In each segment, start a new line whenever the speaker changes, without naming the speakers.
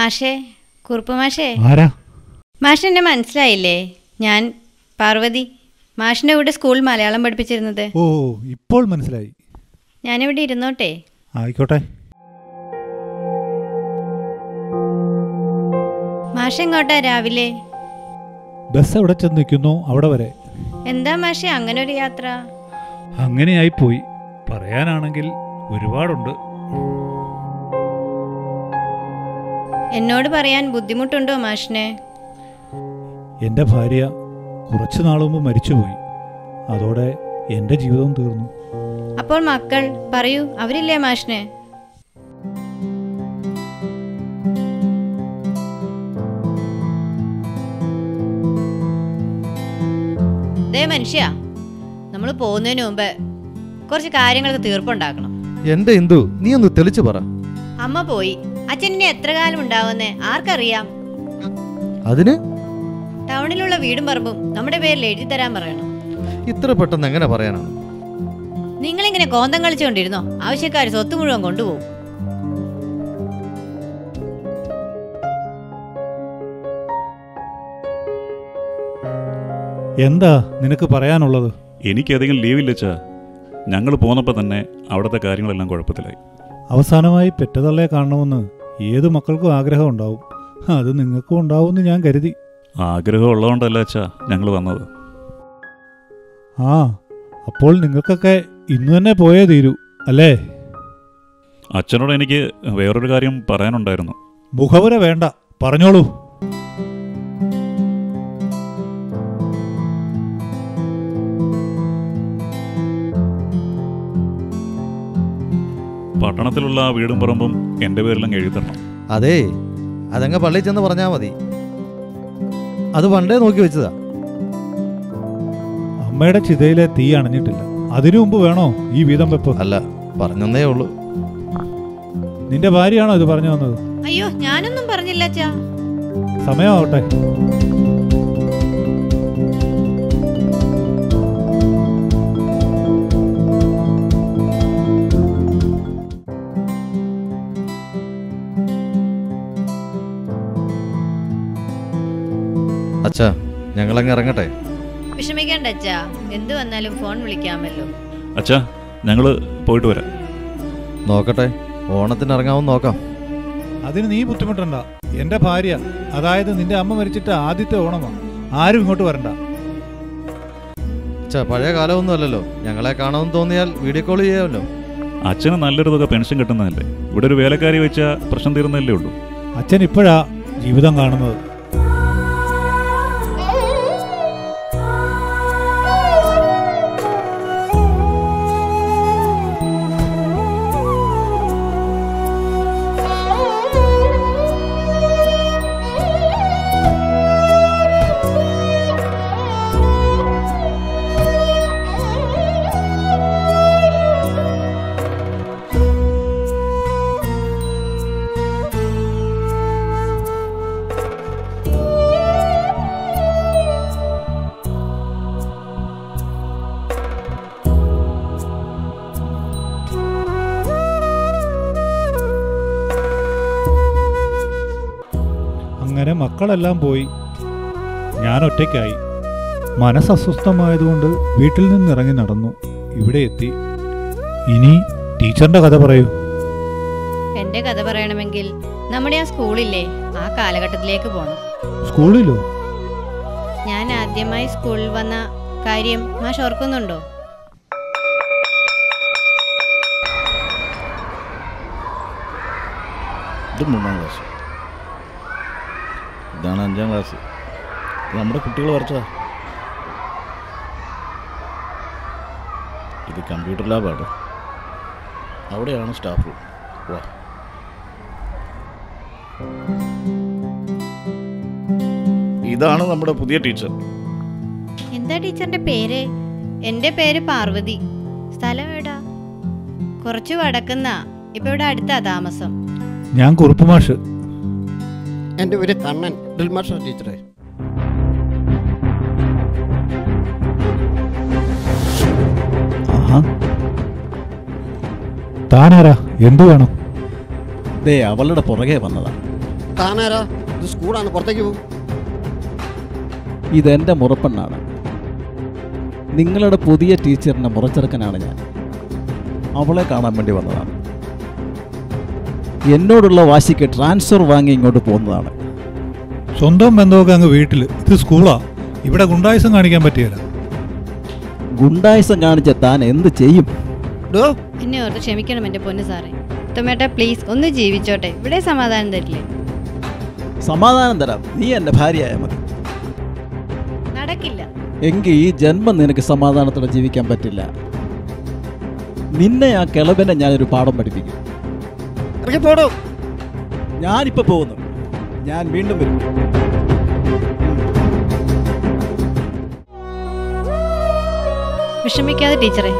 മാഷേ കുറുപ്പ് മാഷേ
ആരാ
മാഷ് എന്നെ മനസ്സിലായില്ലേ ഞാൻ പാർവതി മാഷിൻ്റെ കൂടെ സ്കൂൾ മലയാളം പഠിപ്പിച്ചിരുന്നത്
ഓ ഇപ്പോൾ മനസ്സിലായി
ഞാനിവിടെ ഇരുന്നോട്ടെ
ആയിക്കോട്ടെ
മാഷ് എങ്ങോട്ടാ രാവിലെ
ബസ് എവിടെ ചെന്ന് നിൽക്കുന്നു അവിടെ വരെ
എന്താ മാഷെ അങ്ങനെ ഒരു യാത്ര
അങ്ങനെയായി പോയി പറയാനാണെങ്കിൽ ഒരുപാടുണ്ട്
എന്നോട് പറയാൻ ബുദ്ധിമുട്ടുണ്ടോ മാഷിന്
എൻ്റെ ഭാര്യ കുറച്ചു നാൾ മുമ്പ് മരിച്ചുപോയി അതോടെ എൻ്റെ ജീവിതവും തീർന്നു
അപ്പോൾ മക്കൾ പറയൂ അവരില്ലേ മാഷിന് ദേ മനുഷ്യ നമ്മൾ പോകുന്നതിന് മുമ്പ് കുറച്ച് കാര്യങ്ങൾക്ക് തീർപ്പുണ്ടാക്കണം
എന്റെ ഇന്ദു നീ ഒന്ന് തെളിച്ചു പറ
അമ്മ പോയി അച്ഛൻ ഇനി എത്ര കാലം ഉണ്ടാവുന്നേ ആർക്കറിയാം
അതിന്
ടൗണിലുള്ള വീടും പറമ്പും നമ്മുടെ പേരിൽ എഴുതി തരാൻ പറയണം
ഇത്ര പെട്ടെന്ന് എങ്ങനെ പറയാനാണ്
നിങ്ങളിങ്ങനെ കോന്തം കളിച്ചുകൊണ്ടിരുന്നോ ആവശ്യക്കാർ സ്വത്ത് മുഴുവൻ കൊണ്ടുപോകും
എന്താ നിനക്ക് പറയാനുള്ളത്
എനിക്കധികം ലീവില്ല അച്ഛാ ഞങ്ങൾ പോന്നപ്പോൾ തന്നെ അവിടുത്തെ കാര്യങ്ങളെല്ലാം കുഴപ്പത്തിലായി
അവസാനമായി പെറ്റതള്ളയെ കാണണമെന്ന് ഏത് മക്കൾക്കും ആഗ്രഹം ഉണ്ടാവും അത് നിങ്ങൾക്കും ഉണ്ടാവുമെന്ന് ഞാൻ കരുതി
ആഗ്രഹം ഉള്ളതുകൊണ്ടല്ല അച്ഛാ ഞങ്ങൾ വന്നത്
ആ അപ്പോൾ നിങ്ങൾക്കൊക്കെ ഇന്ന് തന്നെ പോയേ തീരൂ അല്ലേ
അച്ഛനോട് എനിക്ക് വേറൊരു കാര്യം പറയാനുണ്ടായിരുന്നു
മുഖവുര വേണ്ട പറഞ്ഞോളൂ
പട്ടണത്തിലുള്ള ആ വീടും പറമ്പും എൻ്റെ പേരിലും എഴുതി തരണം
അതേ അതങ്ങ് പള്ളിയിൽ ചെന്ന് പറഞ്ഞാ മതി അത് പണ്ടേ നോക്കി വെച്ചതാ
അമ്മയുടെ ചിതയിലെ തീ അണഞ്ഞിട്ടില്ല അതിനു മുമ്പ് വേണോ ഈ വീതം വെപ്പ്
അല്ല പറഞ്ഞെന്നേ ഉള്ളൂ
നിന്റെ ഭാര്യയാണോ ഇത് പറഞ്ഞു വന്നത്
അയ്യോ ഞാനൊന്നും പറഞ്ഞില്ല അച്ഛാ
സമയമാവട്ടെ
അച്ഛാ ഞങ്ങളങ്ങ് ഇറങ്ങട്ടെ
വിഷമിക്കേണ്ട അച്ഛാ എന്ത് വന്നാലും ഫോൺ വിളിക്കാമല്ലോ
അച്ഛാ ഞങ്ങൾ പോയിട്ട് വരാം
നോക്കട്ടെ ഓണത്തിന് ഇറങ്ങാമെന്ന് നോക്കാം
അതിന് നീ ബുദ്ധിമുട്ടണ്ട എന്റെ ഭാര്യ അതായത് നിന്റെ അമ്മ മരിച്ചിട്ട് ആദ്യത്തെ ഓണമാ ആരും ഇങ്ങോട്ട് വരണ്ട
അച്ഛാ പഴയ കാലമൊന്നും അല്ലല്ലോ ഞങ്ങളെ കാണാമെന്ന് തോന്നിയാൽ വീഡിയോ കോൾ ചെയ്യാമല്ലോ
അച്ഛന് നല്ലൊരു തുക പെൻഷൻ കിട്ടുന്നതല്ലേ ഇവിടെ ഒരു വേലക്കാരി വെച്ചാൽ പ്രശ്നം തീർന്നല്ലേ ഉള്ളൂ
അച്ഛൻ ഇപ്പോഴാ ജീവിതം കാണുന്നത് അങ്ങനെ മക്കളെല്ലാം പോയി ഞാൻ ഒറ്റയ്ക്കായി മനസ്സസ്വസ്ഥമായതുകൊണ്ട് വീട്ടിൽ നിന്നിറങ്ങി നടന്നു ഇവിടെ എത്തി ഇനി ടീച്ചറിന്റെ കഥ പറയൂ
എന്റെ കഥ പറയണമെങ്കിൽ നമ്മുടെ ആ സ്കൂളില്ലേ ആ കാലഘട്ടത്തിലേക്ക് പോണം
സ്കൂളിലോ
ഞാൻ ആദ്യമായി സ്കൂളിൽ വന്ന കാര്യം മാഷ് ഓർക്കുന്നുണ്ടോ
ഇത് മൂന്നാം ക്ലാസ് ഇതാണ് അഞ്ചാം ക്ലാസ് ഇത് നമ്മുടെ കുട്ടികൾ വരച്ചതാ ഇത് കമ്പ്യൂട്ടർ ലാബാണ് അവിടെയാണ് സ്റ്റാഫ് റൂം വാ ഇതാണ് നമ്മുടെ പുതിയ ടീച്ചർ
എന്താ ടീച്ചറിന്റെ പേര് എന്റെ പേര് പാർവതി സ്ഥലം എവിടാ കുറച്ച് വടക്കുന്ന ഇപ്പൊ ഇവിടെ അടുത്താ താമസം
ഞാൻ കുറുപ്പ് മാഷ്
എൻ്റെ ഒരു കണ്ണൻ ഡ്രിൽ ടീച്ചറെ
ആഹാ. താനാരാ എന്തു വേണം
ദേ അവളുടെ പുറകെ വന്നതാ
താനാരാ ഇത് സ്കൂളാണ് പുറത്തേക്ക് പോകും
ഇതെൻ്റെ മുറപ്പെണ്ണാണ് നിങ്ങളുടെ പുതിയ ടീച്ചറിൻ്റെ മുറച്ചെറുക്കനാണ് ഞാൻ അവളെ കാണാൻ വേണ്ടി വന്നതാണ് എന്നോടുള്ള വാശിക്ക് ട്രാൻസ്ഫർ വാങ്ങി ഇങ്ങോട്ട് പോകുന്നതാണ്
സ്വന്തം ബന്ധമൊക്കെ അങ്ങ് വീട്ടിൽ ഇത് സ്കൂളാ ഇവിടെ ഗുണ്ടായുസം കാണിക്കാൻ പറ്റിയല്ല
ഗുണ്ടായിസം കാണിച്ച താൻ എന്ത് ചെയ്യും
ഡോ
എന്നെ ഓർത്ത് ക്ഷമിക്കണം എൻ്റെ പൊന്നു സാറേ ഉത്തമേട്ട പ്ലീസ് ഒന്ന് ജീവിച്ചോട്ടെ ഇവിടെ സമാധാനം തരില്ലേ
സമാധാനം തരാം നീ എൻ്റെ ഭാര്യയായ മതി
നടക്കില്ല
എങ്കിൽ ഈ ജന്മം നിനക്ക് സമാധാനത്തോടെ ജീവിക്കാൻ പറ്റില്ല നിന്നെ ആ കിളവനെ ഞാനൊരു പാഠം പഠിപ്പിക്കും
ഇറങ്ങി പോടോ
ഞാനിപ്പോൾ പോകുന്നു ഞാൻ വീണ്ടും വരും
വിഷമിക്കാതെ ടീച്ചറെ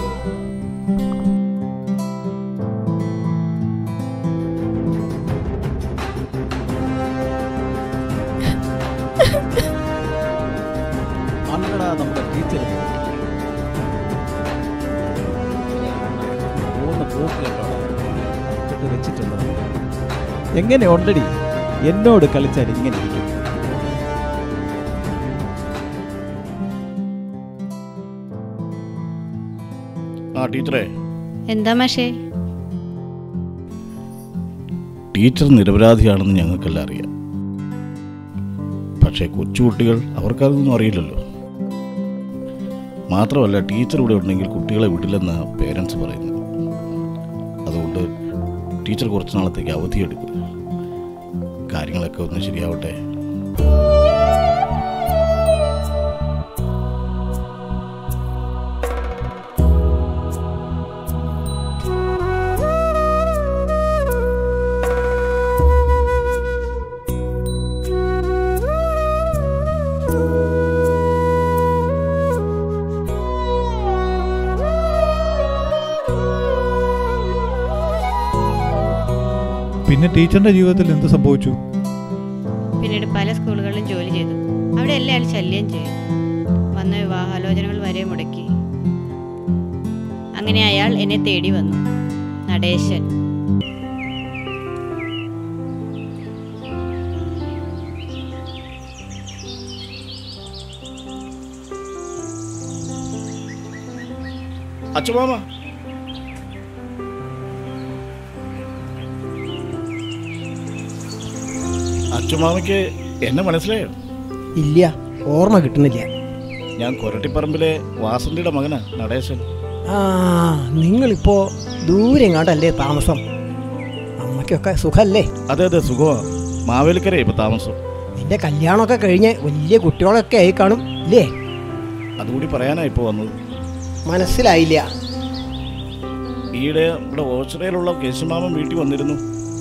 അന്നടാ നമ്മുടെ ടീച്ചർ പോകുന്ന പോക്ക് കേട്ടോ അക്കത്ത് വെച്ചിട്ടുള്ളത് എങ്ങനെ ഉണ്ടടി എന്നോട് കളിച്ചാൽ ഇങ്ങനെ ഇരിക്കും
ആ ടീച്ചറെ
എന്താ മാഷേ
ടീച്ചർ നിരപരാധിയാണെന്ന് ഞങ്ങൾക്കെല്ലാം അറിയാം പക്ഷേ കൊച്ചുകുട്ടികൾ അവർക്കതൊന്നും അറിയില്ലല്ലോ മാത്രമല്ല ടീച്ചർ ഇവിടെ ഉണ്ടെങ്കിൽ കുട്ടികളെ വിടില്ലെന്ന് പേരൻസ് പറയുന്നു അതുകൊണ്ട് ടീച്ചർ കുറച്ച് നാളത്തേക്ക് അവധിയെടുക്കുക കാര്യങ്ങളൊക്കെ ഒന്ന് ശരിയാവട്ടെ
പിന്നെ ടീച്ചറിന്റെ ജീവിതത്തിൽ എന്ത് സംഭവിച്ചു
പിന്നീട് പല സ്കൂളുകളിലും ജോലി ചെയ്തു അവിടെ എല്ലാ അയാൾ ശല്യം ചെയ്തു വന്ന വിവാഹാലോചനകൾ വരെ മുടക്കി അങ്ങനെ അയാൾ എന്നെ തേടി വന്നു നടേശൻ
അച്ഛമാമ അച്ഛമാമയ്ക്ക് എന്നെ മനസ്സിലായോ
ഇല്ല ഓർമ്മ കിട്ടുന്നില്ല
ഞാൻ കൊരട്ടിപ്പറമ്പിലെ വാസന്തിയുടെ മകനാ നടേശൻ
ആ നിങ്ങളിപ്പോ ദൂരെ എങ്ങാണ്ടല്ലേ താമസം അമ്മയ്ക്കൊക്കെ സുഖല്ലേ
അതെ അതെ സുഖമാ മാവേലിക്കര ഇപ്പൊ താമസം
നിന്റെ കല്യാണമൊക്കെ കഴിഞ്ഞ് വലിയ കുട്ടികളൊക്കെ ആയി കാണും ഇല്ലേ
അതുകൂടി പറയാനാ ഇപ്പൊ വന്നത്
മനസ്സിലായില്ല
ഈയിടെ ഇവിടെ ഓച്ചിറയിലുള്ള കേശുമാമൻ വീട്ടിൽ വന്നിരുന്നു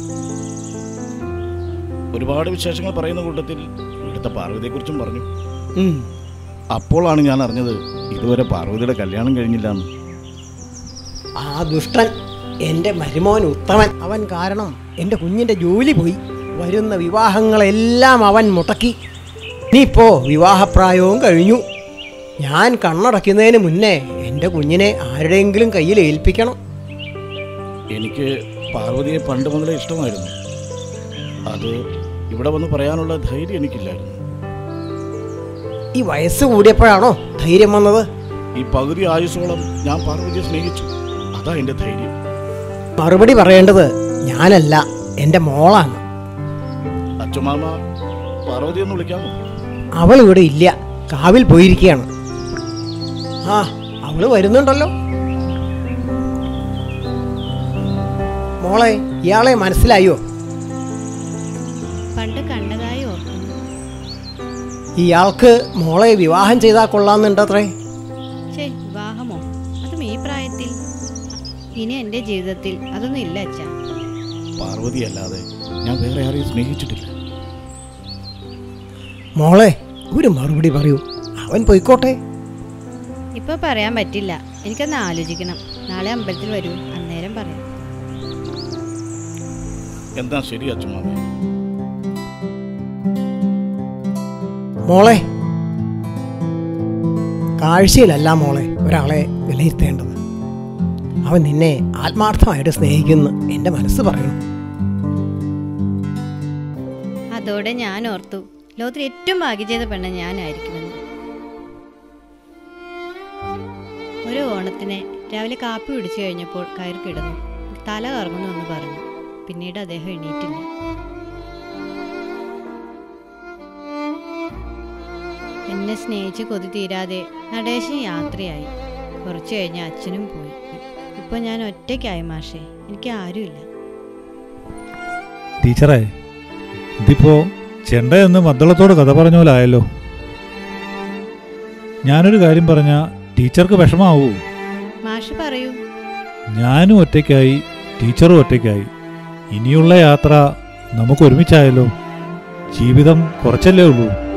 ഒരുപാട് വിശേഷങ്ങൾ പറയുന്ന കൂട്ടത്തിൽ ഇവിടുത്തെ പാർവതിയെക്കുറിച്ചും പറഞ്ഞു
ഉം.
അപ്പോഴാണ് ഞാൻ അറിഞ്ഞത് ഇതുവരെ പാർവതിയുടെ കല്യാണം കഴിഞ്ഞില്ല എന്ന്
ആ ദുഷ്ടൻ എൻ്റെ മരുമോൻ ഉത്തമൻ അവൻ കാരണം എൻ്റെ കുഞ്ഞിൻ്റെ ജോലി പോയി വരുന്ന വിവാഹങ്ങളെല്ലാം അവൻ മുടക്കി ഇനിയിപ്പോ വിവാഹപ്രായവും കഴിഞ്ഞു ഞാൻ കണ്ണടയ്ക്കുന്നതിന് മുന്നേ എൻ്റെ കുഞ്ഞിനെ ആരുടെയെങ്കിലും കയ്യിൽ ഏൽപ്പിക്കണം
എനിക്ക് പാർവതിയെ പണ്ട് മുതലേ ഇഷ്ടമായിരുന്നു അത് ഇവിടെ വന്ന് പറയാനുള്ള ധൈര്യം എനിക്കില്ലായിരുന്നു
ഈ വയസ്സ് കൂടിയപ്പോഴാണോ ധൈര്യം വന്നത്
ഈ പകുതി ആയുസോളം ഞാൻ പാർവതിയെ സ്നേഹിച്ചു അതാ എൻ്റെ ധൈര്യം
മറുപടി പറയേണ്ടത് ഞാനല്ല എൻ്റെ മോളാണ്
അച്ഛമാമ പാർവതി ഒന്ന് വിളിക്കാമോ
അവൾ ഇവിടെ ഇല്ല കാവിൽ പോയിരിക്കുകയാണ് ആ അവള് വരുന്നുണ്ടല്ലോ മോളെ ഇയാളെ മനസ്സിലായോ
പണ്ട് കണ്ടതായി ഓർക്കുന്നു
ഇയാൾക്ക് മോളെ വിവാഹം ചെയ്താൽ കൊള്ളാമെന്നുണ്ടത്രേ
ഛേ വിവാഹമോ അതും ഈ പ്രായത്തിൽ ഇനി എൻ്റെ ജീവിതത്തിൽ അതൊന്നും ഇല്ല അച്ഛാ
പാർവതി അല്ലാതെ ഞാൻ വേറെ ആരെയും സ്നേഹിച്ചിട്ടില്ല
മോളെ ഒരു മറുപടി പറയൂ അവൻ പോയിക്കോട്ടെ
ഇപ്പൊ പറയാൻ പറ്റില്ല എനിക്കൊന്ന് ആലോചിക്കണം നാളെ അമ്പലത്തിൽ വരൂ അന്നേരം പറയാം
എന്താ ശരി അച്ഛമാമ
മോളെ കാഴ്ചയിലല്ല മോളെ ഒരാളെ വിലയിരുത്തേണ്ടത് അവൻ നിന്നെ ആത്മാർത്ഥമായിട്ട് സ്നേഹിക്കുന്നു എൻ്റെ മനസ്സ് പറയുന്നു
അതോടെ ഞാൻ ഓർത്തു ലോകത്തിൽ ഏറ്റവും ഭാഗ്യം ചെയ്ത പെണ്ണ് ഞാനായിരിക്കുമെന്ന് ഒരു ഓണത്തിന് രാവിലെ കാപ്പി പിടിച്ചു കഴിഞ്ഞപ്പോൾ കയറി കിടന്നു തല കറങ്ങുന്നു എന്ന് പറഞ്ഞു പിന്നീട് അദ്ദേഹം എണീറ്റില്ല എന്നെ സ്നേഹിച്ച് കൊതി തീരാതെ നടേശൻ യാത്രയായി കുറച്ചു കഴിഞ്ഞ് അച്ഛനും പോയി ഇപ്പൊ ഞാൻ ഒറ്റയ്ക്കായി മാഷേ എനിക്ക് ആരുമില്ല
ടീച്ചറേ ഇതിപ്പോ ചെണ്ട എന്ന് മദ്ദളത്തോട് കഥ പറഞ്ഞ പോലെ ആയല്ലോ ഞാനൊരു കാര്യം പറഞ്ഞ ടീച്ചർക്ക് വിഷമാവൂ
മാഷ് പറയൂ
ഞാനും ഒറ്റയ്ക്കായി ടീച്ചറും ഒറ്റയ്ക്കായി ഇനിയുള്ള യാത്ര നമുക്ക് ഒരുമിച്ചായല്ലോ ജീവിതം കുറച്ചല്ലേ ഉള്ളൂ